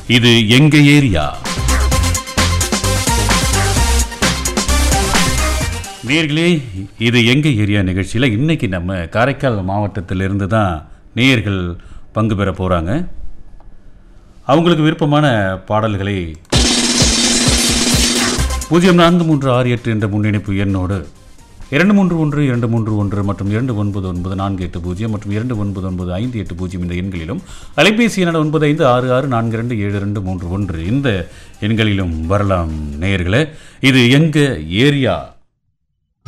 இது எங்க ஏரியா நேர்களே இது எங்க ஏரியா நிகழ்ச்சியில் இன்னைக்கு நம்ம காரைக்கால் மாவட்டத்திலிருந்து தான் நேயர்கள் பங்கு பெற போகிறாங்க அவங்களுக்கு விருப்பமான பாடல்களை பூஜ்ஜியம் நான்கு மூன்று ஆறு எட்டு என்ற முன்னிணைப்பு எண்ணோடு இரண்டு மூன்று ஒன்று இரண்டு மூன்று ஒன்று மற்றும் இரண்டு ஒன்பது ஒன்பது நான்கு எட்டு பூஜ்ஜியம் மற்றும் இரண்டு ஒன்பது ஒன்பது ஐந்து எட்டு பூஜ்ஜியம் இந்த எண்களிலும் அலைபேசி எண்ண ஒன்பது ஐந்து ஆறு ஆறு நான்கு ரெண்டு ஏழு ரெண்டு மூன்று ஒன்று இந்த எண்களிலும் வரலாம் நேயர்களே இது எங்க ஏரியா